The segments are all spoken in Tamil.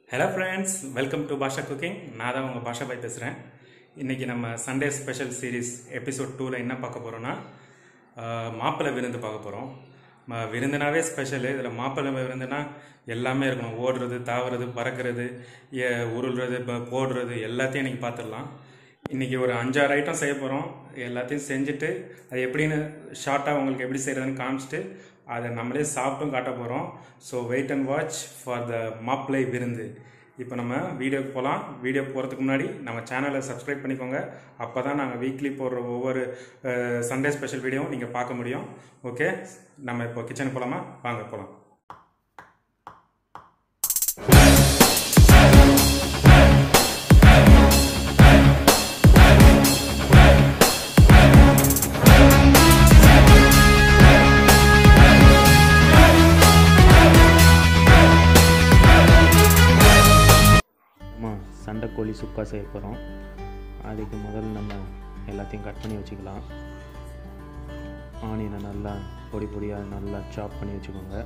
hello friends welcome to Basha cooking நான் தான் உங்கள் பாஷா பாய் பேசுகிறேன் இன்றைக்கி நம்ம சண்டே ஸ்பெஷல் சீரீஸ் எபிசோட் டூவில் என்ன பார்க்க போகிறோன்னா மாப்பிள்ளை விருந்து பார்க்க போகிறோம் விருந்துனாவே ஸ்பெஷலு இதில் மாப்பிள்ளை விருந்துனா எல்லாமே இருக்கணும் ஓடுறது தாவுறது பறக்கிறது எ- உருள்றது ப- போடுறது எல்லாத்தையும் இன்றைக்கி பார்த்துடலாம் இன்றைக்கி ஒரு அஞ்சாறு ஐட்டம் செய்ய போகிறோம் எல்லாத்தையும் செஞ்சுட்டு அது எப்படின்னு ஷார்ட்டாக உங்களுக்கு எப்படி செய்கிறதுன்னு காமிச்சிட்டு அதை நம்மளே சாப்பிட்டும் காட்ட போகிறோம் so wait and watch for the மாப்பிள்ளை விருந்து இப்போ நம்ம வீடியோக்கு போகலாம் வீடியோ போகிறதுக்கு முன்னாடி நம்ம சேனலை சப்ஸ்கிரைப் பண்ணிக்கோங்க அப்போ தான் நாங்கள் வீக்லி போடுற ஒவ்வொரு சண்டே ஸ்பெஷல் வீடியோவும் நீங்கள் பார்க்க முடியும் ஓகே நம்ம இப்போ கிச்சனுக்கு போகலாமா வாங்க போகலாம் நம்ம சண்டைக்கோழி சுக்கா செய்ய போகிறோம் அதுக்கு முதல்ல நம்ம எல்லாத்தையும் கட் பண்ணி வச்சுக்கலாம் ஆனியனை நல்லா பொடி பொடியாக நல்லா சாப் பண்ணி வச்சுக்கோங்க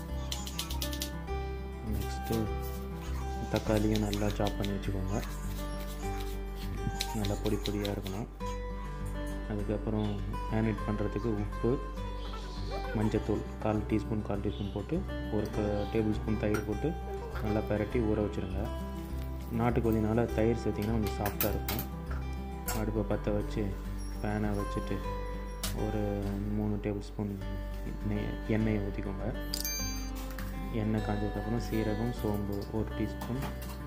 நெக்ஸ்ட்டு தக்காளியும் நல்லா சாப் பண்ணி வச்சுக்கோங்க நல்லா பொடி பொடியாக இருக்கணும் அதுக்கப்புறம் மேரினேட் பண்ணுறதுக்கு உப்பு மஞ்சத்தூள் கால் டீஸ்பூன் கால் டீஸ்பூன் போட்டு ஒரு டேபிள் ஸ்பூன் தயிர் போட்டு நல்லா பெரட்டி ஊற வச்சுருங்க நாட்டுக்கோழினால தயிர் சேர்த்திங்கன்னா கொஞ்சம் சாஃப்டாக இருக்கும் அடுப்பை பற்ற வச்சு பேனை வச்சுட்டு ஒரு மூணு டேபிள் ஸ்பூன் நெய் எண்ணெயை ஊற்றிக்கோங்க எண்ணெய் காஞ்சதுக்கப்புறம் சீரகம் சோம்பு ஒரு டீஸ்பூன்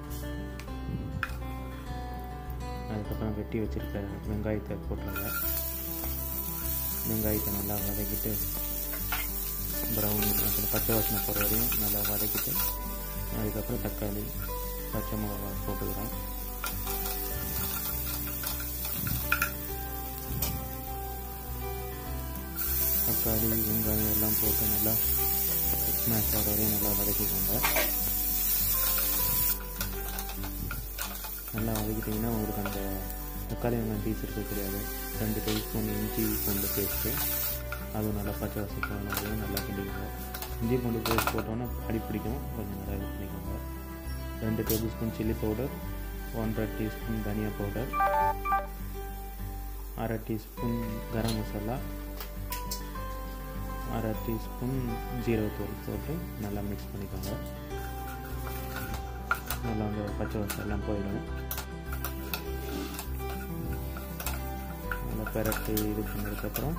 அதுக்கப்புறம் வெட்டி வச்சுருக்க வெங்காயத்தை போட்டுருங்க வெங்காயத்தை நல்லா வதக்கிட்டு ப்ரௌன் அப்புறம் பச்சை வாசனை போகிற வரையும் நல்லா வதக்கிட்டு அதுக்கப்புறம் தக்காளி பச்சை மிளகா போட்டுக்கிறோம் தக்காளி வெங்காயம் எல்லாம் போட்டு நல்லா ஸ்மாஷ் ஆகிற வரையும் நல்லா வதக்கிக்கோங்க நல்லா வதக்கிட்டிங்கன்னா உங்களுக்கு அந்த தக்காளி வெங்காயம் பீஸ் இருக்க கிடையாது ரெண்டு டேபிள் ஸ்பூன் இஞ்சி பூண்டு பேஸ்ட்டு அதுவும் நல்லா பச்சை வாசம் போன வரையும் நல்லா கிண்டிக்கோங்க இஞ்சி பூண்டு பேஸ்ட் போட்டோன்னே அடி பிடிக்கும் கொஞ்சம் நல்லா இது பண்ணிக்கோங்க ரெண்டு டேபிள் ஸ்பூன் சில்லி பவுடர் ஒன்றரை டீஸ்பூன் தனியா பவுடர் அரை டீஸ்பூன் கரம் மசாலா அரை டீஸ்பூன் ஜீரகத்தூள் போட்டு நல்லா மிக்ஸ் பண்ணிக்கோங்க நல்லா அந்த பச்சை வாசம் எல்லாம் போயிடும் நல்லா பெரட்டி இது பண்ணதுக்கப்புறம்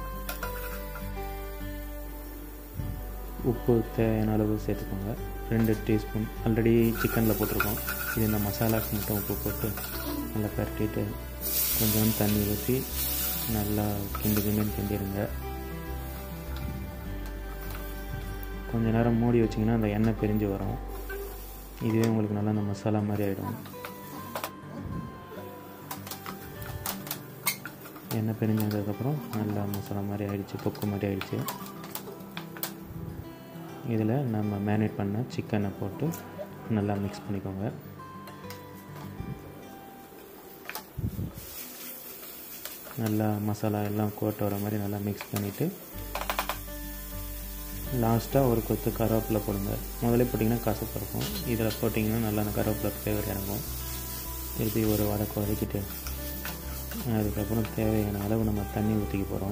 உப்பு தேவையான அளவு சேர்த்துக்கோங்க ரெண்டு டீஸ்பூன் ஆல்ரெடி சிக்கனில் போட்டிருக்கோம் இது இந்த மசாலாக்கு மட்டும் உப்பு போட்டு நல்லா பரட்டிட்டு கொஞ்சம் தண்ணி ஊற்றி நல்லா கிண்டு கிண்டுன்னு கிண்டிடுங்க கொஞ்ச நேரம் மூடி வச்சிங்கன்னா அந்த எண்ணெய் பிரிஞ்சு வரும் இதுவே உங்களுக்கு நல்லா அந்த மசாலா மாதிரி ஆகிடும் எண்ணெய் பிரிஞ்சதுக்கப்புறம் நல்லா மசாலா மாதிரி ஆயிடுச்சு தொக்கு மாதிரி ஆயிடுச்சு இதில் நம்ம மேரினேட் பண்ண சிக்கனை போட்டு நல்லா மிக்ஸ் பண்ணிக்கோங்க நல்லா மசாலா எல்லாம் கோட் வர மாதிரி நல்லா மிக்ஸ் பண்ணிவிட்டு லாஸ்ட்டாக ஒரு கொத்து கருவேப்பிலை போடுங்க முதல்ல போட்டிங்கன்னா கசப்பு இருக்கும் இதில் போட்டிங்கன்னா நல்லா அந்த கருவேப்பிலை ஃப்ளேவர் இறங்கும் திருப்பி ஒரு வதக்க வதக்கிட்டு அதுக்கப்புறம் தேவையான அளவு நம்ம தண்ணி ஊற்றிக்க போகிறோம்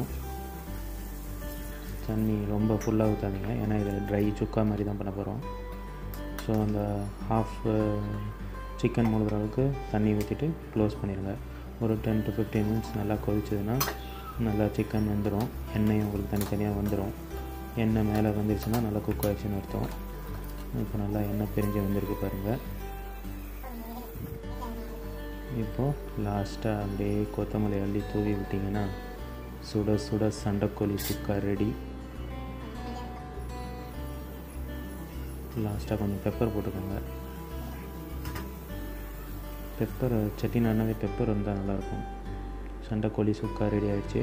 தண்ணி ரொம்ப ஃபுல்லாக ஊற்றாதீங்க ஏன்னா இதில் ட்ரை சுக்கா மாதிரி தான் பண்ண போகிறோம் ஸோ அந்த ஹாஃப் சிக்கன் முழுகிற அளவுக்கு தண்ணி ஊற்றிட்டு க்ளோஸ் பண்ணிடுங்க ஒரு டென் டு ஃபிஃப்டீன் மினிட்ஸ் நல்லா கொதிச்சதுன்னா நல்லா சிக்கன் வெந்துடும் எண்ணெயும் உங்களுக்கு தனித்தனியாக வந்துடும் எண்ணெய் மேலே வந்துருச்சுன்னா நல்லா குக் ஆயிடுச்சுன்னு அர்த்தம் இப்போ நல்லா எண்ணெய் பிரிஞ்சு வந்திருக்கு பாருங்கள் இப்போது லாஸ்ட்டாக அப்படியே கொத்தமல்லி அள்ளி தூவி விட்டிங்கன்னா சுட சுட சண்டைக்கோழி சுக்கா ரெடி லாஸ்ட்டாக கொஞ்சம் பெப்பர் போட்டுக்கோங்க பெப்பர் செட்டினாவே பெப்பர் இருந்தால் நல்லாயிருக்கும் சண்டைக்கோழி சுக்கா ரெடி ஆயிடுச்சு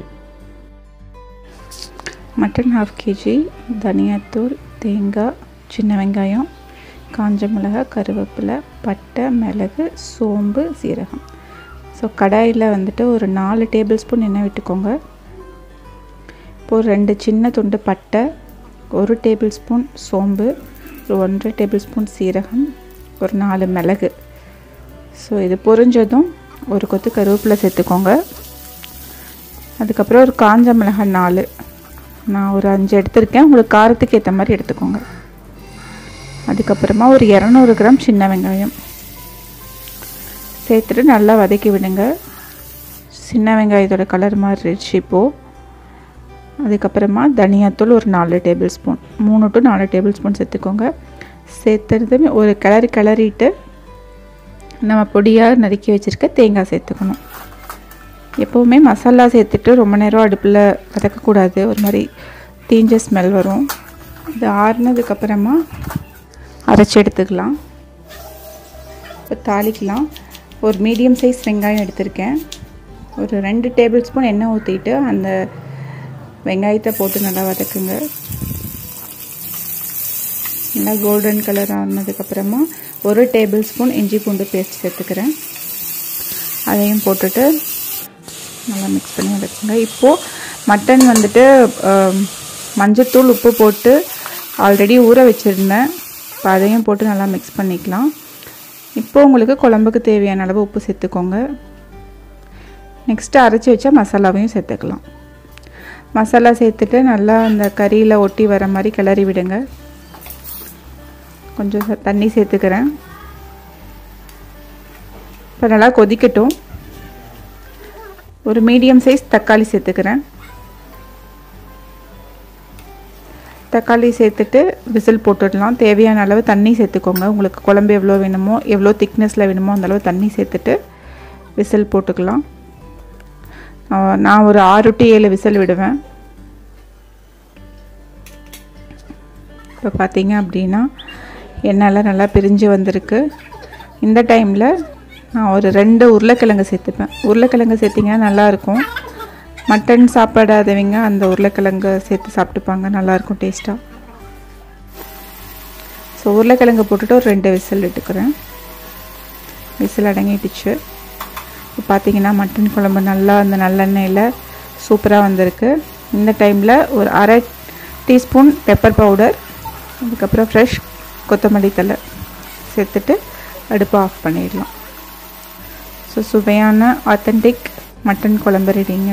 மட்டன் ஹாஃப் கேஜி தனியாத்தூள் தேங்காய் சின்ன வெங்காயம் காஞ்ச மிளகாய் கருவேப்பிலை பட்டை மிளகு சோம்பு சீரகம் ஸோ கடாயில் வந்துட்டு ஒரு நாலு டேபிள் ஸ்பூன் எண்ணெய் விட்டுக்கோங்க இப்போது ரெண்டு சின்ன துண்டு பட்டை ஒரு டேபிள் ஸ்பூன் சோம்பு ஒரு ஒன்றரை டேபிள் ஸ்பூன் சீரகம் ஒரு நாலு மிளகு ஸோ இது பொரிஞ்சதும் ஒரு கொத்து கருவேப்பிலை சேர்த்துக்கோங்க அதுக்கப்புறம் ஒரு காஞ்ச மிளகாய் நாலு நான் ஒரு அஞ்சு எடுத்திருக்கேன் உங்களுக்கு காரத்துக்கு ஏற்ற மாதிரி எடுத்துக்கோங்க அதுக்கப்புறமா ஒரு இரநூறு கிராம் சின்ன வெங்காயம் சேர்த்துட்டு நல்லா வதக்கி விடுங்க சின்ன வெங்காயத்தோட கலர் மாறிடுச்சு இப்போது அதுக்கப்புறமா தனியாத்தூள் ஒரு நாலு டேபிள் ஸ்பூன் மூணு டு நாலு டேபிள் ஸ்பூன் சேர்த்துக்கோங்க சேர்த்துறது ஒரு கிளறி கிளறிட்டு நம்ம பொடியாக நறுக்கி வச்சுருக்க தேங்காய் சேர்த்துக்கணும் எப்போவுமே மசாலா சேர்த்துட்டு ரொம்ப நேரம் அடுப்பில் வதக்கக்கூடாது ஒரு மாதிரி தீஞ்ச ஸ்மெல் வரும் இது ஆறுனதுக்கப்புறமா அரைச்சி எடுத்துக்கலாம் இப்போ தாளிக்கலாம் ஒரு மீடியம் சைஸ் வெங்காயம் எடுத்திருக்கேன் ஒரு ரெண்டு டேபிள் ஸ்பூன் எண்ணெய் ஊற்றிட்டு அந்த வெங்காயத்தை போட்டு நல்லா வதக்குங்க நல்லா கோல்டன் கலர் ஆனதுக்கப்புறமா ஒரு டேபிள் ஸ்பூன் இஞ்சி பூண்டு பேஸ்ட் சேர்த்துக்கிறேன் அதையும் போட்டுட்டு நல்லா மிக்ஸ் பண்ணி வதக்குங்க இப்போது மட்டன் வந்துட்டு மஞ்சத்தூள் உப்பு போட்டு ஆல்ரெடி ஊற வச்சுருந்தேன் இப்போ அதையும் போட்டு நல்லா மிக்ஸ் பண்ணிக்கலாம் இப்போது உங்களுக்கு குழம்புக்கு தேவையான அளவு உப்பு சேர்த்துக்கோங்க நெக்ஸ்ட்டு அரைச்சி வச்ச மசாலாவையும் சேர்த்துக்கலாம் மசாலா சேர்த்துட்டு நல்லா அந்த கறியில் ஒட்டி வர மாதிரி கிளறி விடுங்க கொஞ்சம் தண்ணி சேர்த்துக்கிறேன் இப்போ நல்லா கொதிக்கட்டும் ஒரு மீடியம் சைஸ் தக்காளி சேர்த்துக்கிறேன் தக்காளி சேர்த்துட்டு விசில் போட்டுடலாம் தேவையான அளவு தண்ணி சேர்த்துக்கோங்க உங்களுக்கு குழம்பு எவ்வளோ வேணுமோ எவ்வளோ திக்னஸில் வேணுமோ அந்த அளவு தண்ணி சேர்த்துட்டு விசில் போட்டுக்கலாம் நான் ஒரு ஆறு டு ஏழு விசில் விடுவேன் இப்போ பார்த்தீங்க அப்படின்னா எண்ணெயில் நல்லா பிரிஞ்சு வந்திருக்கு இந்த டைமில் நான் ஒரு ரெண்டு உருளைக்கிழங்கு சேர்த்துப்பேன் உருளைக்கிழங்கு சேர்த்திங்கன்னா நல்லாயிருக்கும் மட்டன் சாப்பிடாதவங்க அந்த உருளைக்கிழங்கு சேர்த்து சாப்பிட்டுப்பாங்க நல்லாயிருக்கும் டேஸ்ட்டாக ஸோ உருளைக்கிழங்கு போட்டுட்டு ஒரு ரெண்டு விசில் விட்டுக்கிறேன் விசில் அடங்கிடுச்சு இப்போ பார்த்தீங்கன்னா மட்டன் குழம்பு நல்லா அந்த நல்லெண்ணெயில் சூப்பராக வந்திருக்கு இந்த டைமில் ஒரு அரை டீஸ்பூன் பெப்பர் பவுடர் அதுக்கப்புறம் ஃப்ரெஷ் கொத்தமல்லி தலை சேர்த்துட்டு அடுப்பை ஆஃப் பண்ணிடலாம் ஸோ சுவையான ஆத்தென்டிக் மட்டன் குழம்பு ரெடிங்க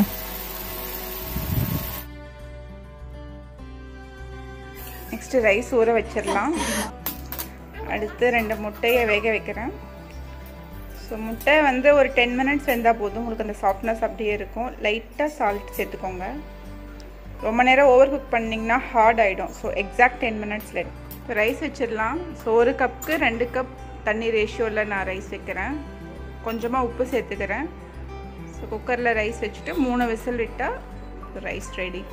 நெக்ஸ்ட்டு ரைஸ் ஊற வச்சிடலாம் அடுத்து ரெண்டு முட்டையை வேக வைக்கிறேன் ஸோ முட்டை வந்து ஒரு டென் மினிட்ஸ் வெந்தால் போதும் உங்களுக்கு அந்த சாஃப்ட்னஸ் அப்படியே இருக்கும் லைட்டாக சால்ட் சேர்த்துக்கோங்க ரொம்ப நேரம் ஓவர் குக் பண்ணிங்கன்னா ஹார்ட் ஆகிடும் ஸோ எக்ஸாக்ட் டென் மினிட்ஸில் இப்போ ரைஸ் வச்சிடலாம் ஸோ ஒரு கப்புக்கு ரெண்டு கப் தண்ணி ரேஷியோவில் நான் ரைஸ் வைக்கிறேன் கொஞ்சமாக உப்பு சேர்த்துக்கிறேன் ஸோ குக்கரில் ரைஸ் வச்சுட்டு மூணு விசில் விட்டால் rice ready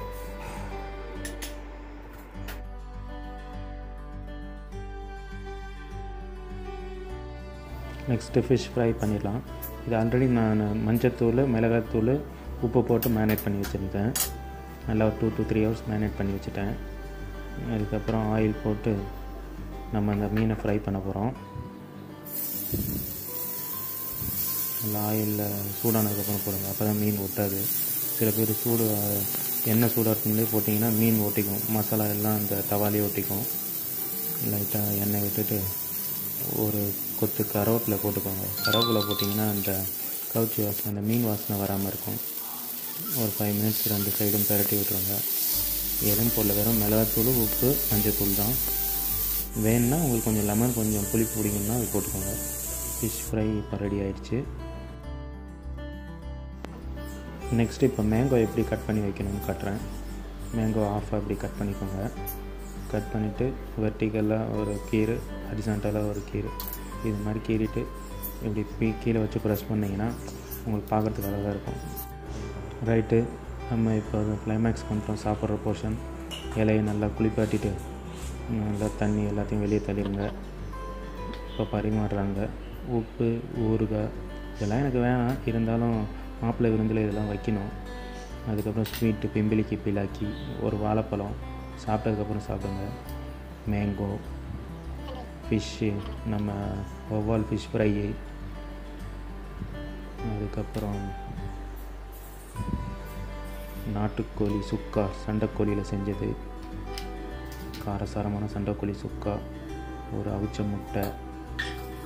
next fish fry பண்ணிடலாம் இது ஆல்ரெடி நான் மஞ்சத்தூள் மிளகாத்தூள் உப்பு போட்டு மேரினேட் பண்ணி வச்சுருந்தேன் நல்லா ஒரு two to three hours marinate பண்ணி வச்சுட்டேன் அதுக்கப்புறம் ஆயில் போட்டு நம்ம அந்த மீனை ஃப்ரை பண்ண போகிறோம் நல்லா ஆயிலில் சூடானதுக்கப்புறம் போடுங்க அப்போ தான் மீன் ஒட்டாது சில பேர் சூடு எண்ணெய் சூடாக இருக்கும்போதே போட்டிங்கன்னா மீன் ஒட்டிக்கும் மசாலா எல்லாம் அந்த தவாலே ஒட்டிக்கும் லைட்டாக எண்ணெய் விட்டுட்டு ஒரு கொத்து கருவேப்பிலை போட்டுக்கோங்க கருவேப்பிலை போட்டிங்கன்னா அந்த கவுச்சி வாசனை அந்த மீன் வாசனை வராமல் இருக்கும் ஒரு ஃபைவ் மினிட்ஸ் ரெண்டு சைடும் பெரட்டி விட்டுருங்க எதுவும் போடல வெறும் மிளகாத்தூள் உப்பு மஞ்சத்தூள் தான் வேணும்னா உங்களுக்கு கொஞ்சம் லெமன் கொஞ்சம் புளிப்பு பிடிக்கும்னா அது போட்டுக்கோங்க ஃபிஷ் ஃப்ரை இப்போ ரெடி ஆயிடுச்சு நெக்ஸ்ட் இப்போ மேங்கோ எப்படி கட் பண்ணி வைக்கணும்னு காட்டுறேன் மேங்கோ ஆஃபாக எப்படி கட் பண்ணிக்கோங்க கட் பண்ணிவிட்டு வெர்டிக்கலாக ஒரு கீரை ஹரிசாண்டலாக ஒரு கீரை இது மாதிரி கீறிட்டு இப்படி பீ கீழே வச்சு ப்ரெஸ் பண்ணிங்கன்னா உங்களுக்கு பார்க்குறதுக்கு அழகாக இருக்கும் ரைட்டு நம்ம இப்போ கிளைமேக்ஸ் பண்ணிட்டோம் சாப்பிட்ற போர்ஷன் இலையை நல்லா குளிப்பாட்டிட்டு நல்லா தண்ணி எல்லாத்தையும் வெளியே தள்ளிடுங்க இப்போ பரிமாறுறாங்க உப்பு ஊறுகாய் இதெல்லாம் எனக்கு வேணாம் இருந்தாலும் மாப்பிள்ளை விருந்தில் இதெல்லாம் வைக்கணும் அதுக்கப்புறம் ஸ்வீட்டு பிம்பிளிக்கு பிலாக்கி ஒரு வாழைப்பழம் சாப்பிட்டதுக்கப்புறம் சாப்பிடுங்க மேங்கோ ஃபிஷ்ஷு நம்ம ஒவ்வால் ஃபிஷ் ஃப்ரை அதுக்கப்புறம் நாட்டுக்கோழி சுக்கா சண்டைக்கோழியில் செஞ்சது காரசாரமான சண்டைக்கோழி சுக்கா ஒரு அவிச்ச முட்டை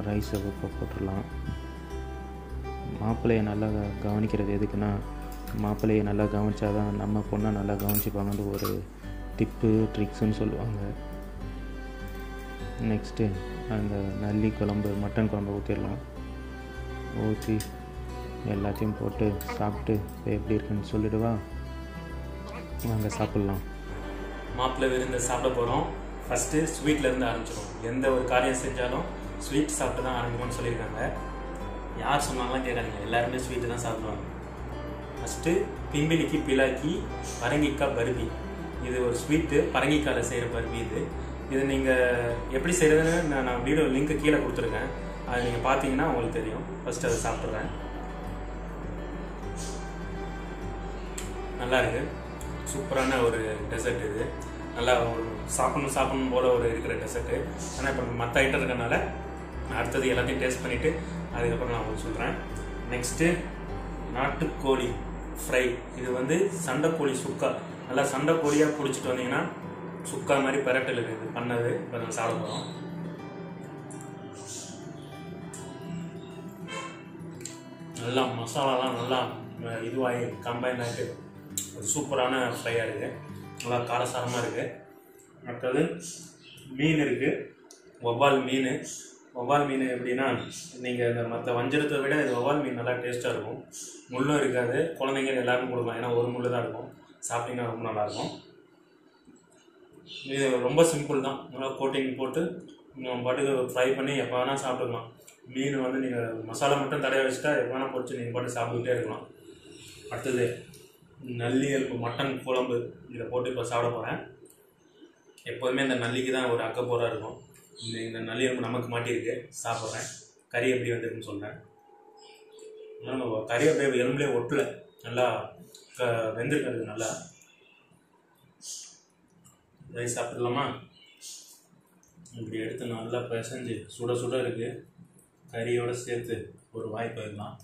ரைஸை இப்போ போட்டுடலாம் மாப்பிள்ளையை நல்லா க- கவனிக்கிறது எதுக்குன்னா மாப்பிள்ளையை நல்லா கவனிச்சாதான் நம்ம பொண்ணை நல்லா கவனிச்சுப்பாங்கன்னு ஒரு டிப்பு ட்ரிக்ஸ்னு சொல்லுவாங்க நெக்ஸ்ட்டு அந்த நல்லி குழம்பு மட்டன் குழம்பு ஊற்றிடலாம் ஊற்றி எல்லாத்தையும் போட்டு சாப்பிட்டு இப்போ எப்படி இருக்குன்னு சொல்லிடுவா வாங்க சாப்பிட்லாம் மாப்பிள்ளை விருந்து சாப்பிட போகிறோம் ஃபஸ்ட்டு ஸ்வீட்லேருந்து ஆரம்பிச்சிடும் எந்த ஒரு காரியம் செஞ்சாலும் ஸ்வீட் சாப்பிட்டு தான் ஆரம்பிக்கணும்னு சொல்லியிருக்காங்க யார் சொன்னாலும் கேட்காதீங்க எல்லாருமே ஸ்வீட்டு தான் சாப்பிடுவாங்க ஃபஸ்ட்டு பிம்பிலிக்கு பிளாக்கி பரங்கிக்காய் பருப்பி இது ஒரு ஸ்வீட்டு பரங்கிக்காயில் செய்கிற பருப்பி இது இது நீங்கள் எப்படி செய்கிறதுன்னு நான் நான் வீடியோ லிங்க்கு கீழே கொடுத்துருக்கேன் அதை நீங்கள் பார்த்தீங்கன்னா உங்களுக்கு தெரியும் ஃபஸ்ட்டு அதை சாப்பிட்றேன் நல்லா இருக்கு சூப்பரான ஒரு டெசர்ட் இது நல்லா ஒரு சாப்பிடணும் சாப்பிடணும் போல ஒரு இருக்கிற டெசர்ட்டு ஆனால் இப்போ மற்ற ஐட்டம் இருக்கனால நான் அடுத்தது எல்லாத்தையும் டேஸ்ட் பண்ணிவிட்டு அதுக்கப்புறம் நான் உங்களுக்கு சொல்கிறேன் நெக்ஸ்ட்டு நாட்டுக்கோழி ஃப்ரை இது வந்து சண்டைக்கோழி சுக்கா நல்லா சண்டைக்கோழியாக பிடிச்சிட்டு வந்தீங்கன்னா சுக்கா மாதிரி பெரட்டல் இருக்குது பண்ணது இப்போ நம்ம சாப்பிட போகிறோம் நல்லா மசாலாலாம் நல்லா அஹ், இதுவாகி கம்பைன் ஆகிட்டு ஒரு சூப்பரான ஃப்ரையாக இருக்குது நல்லா காரசாரமாக இருக்குது அடுத்தது மீன் இருக்குது வவ்வால் மீன் வவ்வால் மீன் எப்படின்னா நீங்கள் இந்த மற்ற வஞ்சரத்தை விட இது வவ்வால் மீன் நல்லா டேஸ்ட்டாக இருக்கும் முள்ளும் இருக்காது குழந்தைங்க எல்லாருக்கும் கொடுக்கலாம் ஏன்னா ஒரு முள்ளு தான் இருக்கும் சாப்பிட்டீங்கன்னா ரொம்ப நல்லாயிருக்கும் இது ரொம்ப சிம்பிள் தான் நல்லா கோட்டிங் போட்டு நம்ம பாட்டுக்கு ஃப்ரை பண்ணி எப்போ வேணால் சாப்பிட்டுக்கலாம் மீன் வந்து நீங்கள் மசாலா மட்டும் தடவை வச்சுட்டா எப்போ வேணால் பொரிச்சு நீங்கள் பாட்டு சாப்பிட்டுக்கிட்டே இருக்கலாம் அடுத்தது நல்லி எலும்பு மட்டன் குழம்பு இதை போட்டு இப்போ சாப்பிட போகிறேன் எப்போதுமே இந்த நல்லிக்கு தான் ஒரு அக்கப்போராக இருக்கும் இந்த இந்த நல்லி எலும்பு நமக்கு மாட்டியிருக்கு சாப்பிட்றேன் கறி எப்படி வந்திருக்குன்னு சொல்கிறேன் ஆனால் நம்ம கறி அப்படியே எலும்புலேயே ஒட்டலை நல்லா க வெந்திருக்கிறது நல்லா ரைஸ் சாப்பிடலாமா இப்படி எடுத்து நல்லா பிசைஞ்சு சுட சுட இருக்குது கறியோடு சேர்த்து ஒரு வாய் போயிடலாம்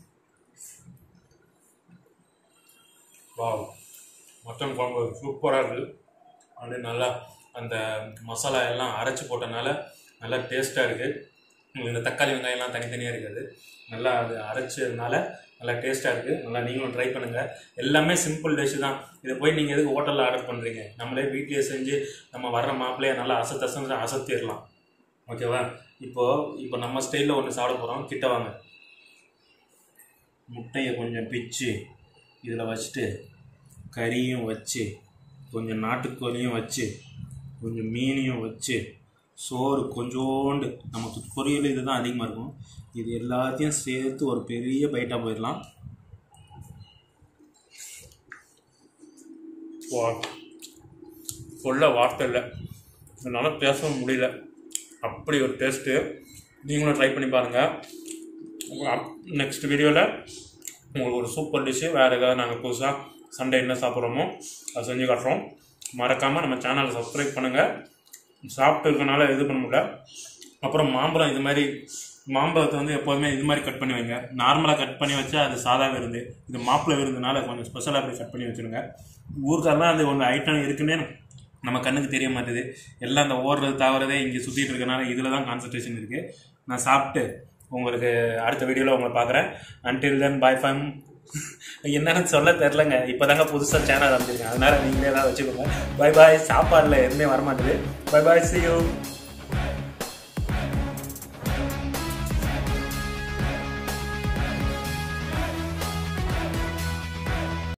வாவ் மட்டன் குழம்பு சூப்பராக இருக்குது அப்படியே நல்லா அந்த மசாலா எல்லாம் அரைச்சி போட்டனால நல்லா டேஸ்ட்டாக இருக்குது உங்களுக்கு இந்த தக்காளி வெங்காயம்லாம் தனித்தனியாக இருக்காது நல்லா அது அரைச்சதுனால நல்லா டேஸ்ட்டாக இருக்குது நல்லா நீங்களும் ட்ரை பண்ணுங்கள் எல்லாமே சிம்பிள் டிஷ் தான் இதை போய் நீங்கள் எதுக்கு ஹோட்டலில் ஆர்டர் பண்ணுறீங்க நம்மளே வீட்லேயே செஞ்சு நம்ம வர்ற மாப்பிள்ளைய நல்லா அசத்து அசந்து அசத்திடலாம் ஓகேவா இப்போது இப்போ நம்ம ஸ்டைலில் ஒன்று சாப்பிட போகிறோம் கிட்ட வாங்க முட்டையை கொஞ்சம் பிச்சு இதில் வச்சுட்டு கறியும் வச்சு கொஞ்சம் நாட்டுக்கோழியும் வச்சு கொஞ்சம் மீனையும் வச்சு சோறு கொஞ்சோண்டு நமக்கு பொரியல் இதுதான் அதிகமாக இருக்கும் இது எல்லாத்தையும் சேர்த்து ஒரு பெரிய பைட்டாக போயிடலாம் வா சொல்ல வார்த்தை இல்லை என்னால் பேசவும் முடியல அப்படி ஒரு டேஸ்ட்டு நீங்களும் ட்ரை பண்ணி பாருங்கள் நெக்ஸ்ட் வீடியோவில் உங்களுக்கு ஒரு சூப்பர் டிஷ்ஷு வேறு ஏதாவது நாங்கள் புதுசாக சண்டே என்ன சாப்பிட்றோமோ அதை செஞ்சு காட்டுறோம் மறக்காமல் நம்ம சேனலை சப்ஸ்கிரைப் பண்ணுங்கள் சாப்பிட்டு இருக்கனால இது பண்ண முடியல அப்புறம் மாம்பழம் இது மாதிரி மாம்பழத்தை வந்து எப்போதுமே இது மாதிரி கட் பண்ணி வைங்க நார்மலாக கட் பண்ணி வச்சா அது சாதா விருந்து இது மாப்பிள்ளை விருந்துனால கொஞ்சம் ஸ்பெஷலாக அப்படி கட் பண்ணி வச்சுருங்க ஊருக்காரெலாம் அது ஒன்று ஐட்டம் இருக்குன்னே நம்ம கண்ணுக்கு தெரிய மாட்டேது எல்லாம் அந்த ஓடுறது தாவறதே இங்கே சுற்றிட்டு இருக்கனால இதில் தான் கான்சன்ட்ரேஷன் இருக்குது நான் சாப்பிட்டு உங்களுக்கு அடுத்த வீடியோவில் உங்களை பார்க்குறேன் அன்டில் தென் பாய் ஃபைம் என்னன்னு சொல்ல தெரிலங்க இப்போ தாங்க புதுசாக சேனல் ஆரம்பிச்சிருக்கேன் அதனால் நீங்களே ஏதாவது வச்சுக்கோங்க பை பாய் சாப்பாடில் எதுவுமே வரமாட்டேது பை பாய் see you